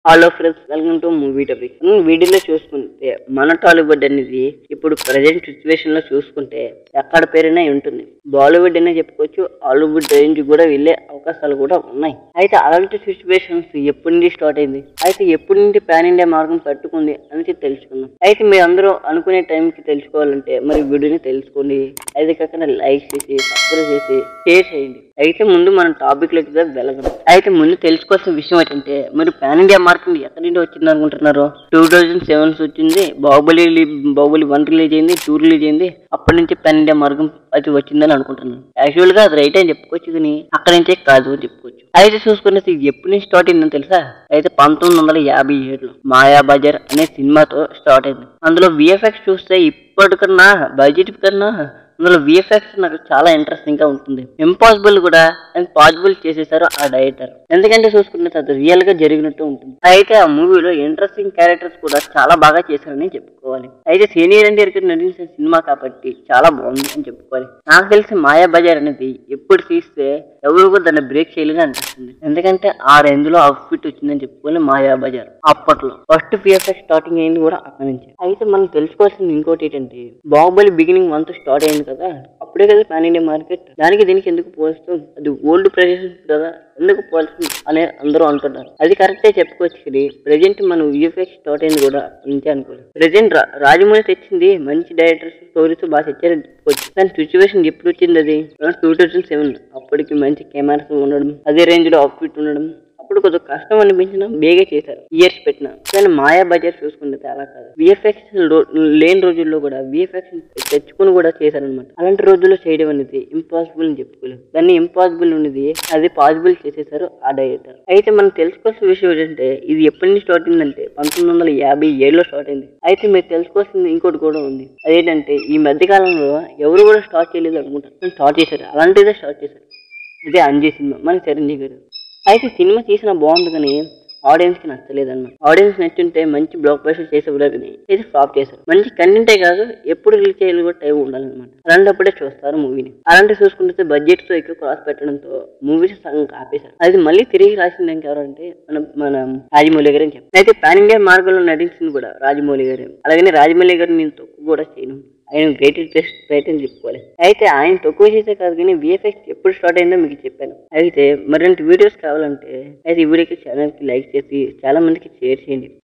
hello friends welcome to movie topic వీడియోలో చూసుకుంటే మన టాలీవుడ్ అనేది ఇప్పుడు ప్రజెంట్ సిచ్యువేషన్ లో చూసుకుంటే ఎక్కడ పేరైనా ఉంటుంది బాలీవుడ్ అనే చెప్పుకోవచ్చు హాలీవుడ్ రేంజ్ కూడా వెళ్ళే అవకాశాలు కూడా ఉన్నాయి అయితే అలాంటి సిచ్యువేషన్స్ ఎప్పటి నుండి స్టార్ట్ అయింది అయితే ఎప్పటి నుండి పాన్ ఇండియా మార్గం పట్టుకుంది అనేది తెలుసుకుందాం అయితే మీరు అందరూ అనుకునే టైంకి తెలుసుకోవాలంటే మరి వీడియోని తెలుసుకోండి అయితే కాకుండా లైక్ చేసి సబ్స్క్రైబ్ చేసి షేర్ చేయండి అయితే ముందు మనం టాపిక్ లోకి వెళ్ళగలం అయితే ముందు తెలుసుకోవాల్సిన విషయం ఏంటంటే మరి పాన్ ఇండియా మార్కెట్ ఎక్కడి నుండి వచ్చింది అనుకుంటున్నారు టూ థౌజండ్ సెవెన్ వచ్చింది బాహుబలి లి- బాహుబలి వన్ రిలీజ్ అయింది టూ రిలీజ్ అయింది అప్పటి నుంచి పాన్ ఇండియా మార్గం అది వచ్చిందని అనుకుంటున్నాను యాక్చువల్ గా అది రైట్ అని చెప్పుకోవచ్చు కానీ అక్కడి నుంచే కాదు అని చెప్పుకోవచ్చు అయితే చూసుకునే ఇది ఎప్పటి నుంచి స్టార్ట్ అయిందని తెలుసా అయితే పంతొమ్మిది వందల యాభై ఏడులో మాయా బజార్ అనే సినిమాతో స్టార్ట్ అయింది అందులో విఎఫ్ఎక్స్ చూస్తే ఇప్పటికన్నా బడ్జెట్ కన్నా అందులో విఎఫ్ఎక్స్ నాకు చాలా ఇంట్రెస్టింగ్ గా ఉంటుంది ఇంపాసిబుల్ కూడా అండ్ పాసిబుల్ చేసేసారు ఆ డైరెక్టర్ ఎందుకంటే చూసుకుంటే అది రియల్ గా జరిగినట్టు ఉంటుంది అయితే ఆ మూవీలో ఇంట్రెస్టింగ్ క్యారెక్టర్స్ కూడా చాలా బాగా చేశారని చెప్పుకోవాలి అయితే సీనియర్ ఎన్టీఆర్ నటించిన సినిమా కాబట్టి చాలా బాగుంది అని చెప్పుకోవాలి నాకు తెలిసి మాయా బజార్ అనేది ఎప్పుడు తీస్తే ఎవరు కూడా దాన్ని బ్రేక్ చేయలేగా అనిపిస్తుంది ఎందుకంటే ఆ రేంజ్ లో అవుట్ఫిట్ వచ్చిందని చెప్పుకోవాలి మాయా బజార్ అప్పట్లో ఫస్ట్ పిఎఫ్ఎక్స్ స్టార్టింగ్ అయింది కూడా అక్కడి నుంచి అయితే మనం తెలుసుకోవాల్సింది ఇంకోటి ఏంటంటే బాహుబలి బిగినింగ్ వన్ తో స్టార్ట్ అయింది కదా అప్పుడే కదా పాన్ ఇండియా మార్కెట్ దానికి దీనికి ఎందుకు పోల్స్తాం అది ఓల్డ్ ప్రజెంట్ కదా ఎందుకు పోల్స్తుంది అని అందరూ అంటున్నారు అది కరెక్టే చెప్పుకోవచ్చు కానీ ప్రజెంట్ మనం విఎఫ్ఎక్స్ స్టార్ట్ అయింది కూడా అక్కడి నుంచి అనుకోలేదు ప్రజెంట్ రాజమౌళి తెచ్చింది మంచి డైరెక్టర్స్ స్టోరీస్ బాగా తెచ్చారని చెప్పుకోవచ్చు కానీ సిచ్యువేషన్ ఎప్పుడు వచ్చింది అది టూ థౌజండ్ సెవెన్ అప్పటికి మంచి కెమెరాస్ ఉండడం అదే రేంజ్ లో అవుట్ఫిట్ ఉండడం అప్పుడు కొంచెం కష్టం అనిపించిన బేగే చేశారు ఇయర్స్ పెట్టిన కానీ మాయా బజార్ చూసుకుంటే అలా కాదు విఎఫ్ఎక్స్ లేని రోజుల్లో కూడా విఎఫ్ఎక్స్ తెచ్చుకుని కూడా చేశారనమాట అలాంటి రోజుల్లో చేయడం అనేది ఇంపాసిబుల్ అని చెప్పుకోలేదు దాన్ని ఇంపాసిబుల్ ఉన్నది అది పాసిబుల్ చేసేసారు ఆ డైరెక్టర్ అయితే మనం తెలుసుకోవాల్సిన విషయం ఏంటంటే ఇది ఎప్పటి నుంచి స్టార్ట్ అయిందంటే పంతొమ్మిది వందల యాభై ఏడులో స్టార్ట్ అయింది అయితే మీరు తెలుసుకోవాల్సింది ఇంకోటి కూడా ఉంది అదేంటంటే ఈ మధ్య కాలంలో ఎవరు కూడా స్టార్ట్ చేయలేదు అనుకుంటారు స్టార్ట్ చేశారు అలాంటిదే స్టార్ట్ చేశారు ఇదే అంజీ సినిమా మన చిరంజీవి గారు అయితే సినిమా తీసిన బాగుంది కానీ ఆడియన్స్ కి నచ్చలేదు అన్నమాట ఆడియన్స్ నచ్చుంటే మంచి బ్లాక్ బస్టర్ చేసేవారు కానీ ఇది ఫ్లాప్ చేశారు మంచి కంటెంటే కాదు ఎప్పుడు రిలీజ్ చేయాలి కూడా టైం ఉండాలన్నమాట అలాంటప్పుడే చూస్తారు మూవీని అలాంటి చూసుకుంటే బడ్జెట్ తో ఎక్కువ క్రాస్ పెట్టడంతో మూవీస్ సగం ఆపేశారు అది మళ్ళీ తిరిగి రాసింది ఎవరంటే మన మన రాజమౌళి గారు అని చెప్పారు అయితే పాన్ ఇండియా మార్గంలో నటించింది కూడా రాజమౌళి గారు అలాగనే రాజమౌళి గారు నేను తక్కువ కూడా చేయను ఆయన గ్రేటెస్ట్ బెస్ట్ రైట్ అని చెప్పుకోవాలి అయితే ఆయన తక్కువ చేసే కాదు కానీ విఎఫ్ఎక్స్ ఎప్పుడు స్టార్ట్ అయిందో మీకు చెప్పాను అయితే మరింత వీడియోస్ కావాలంటే అయితే ఈ వీడియోకి ఛానల్కి లైక్ చేసి చాలా మందికి షేర్ చేయండి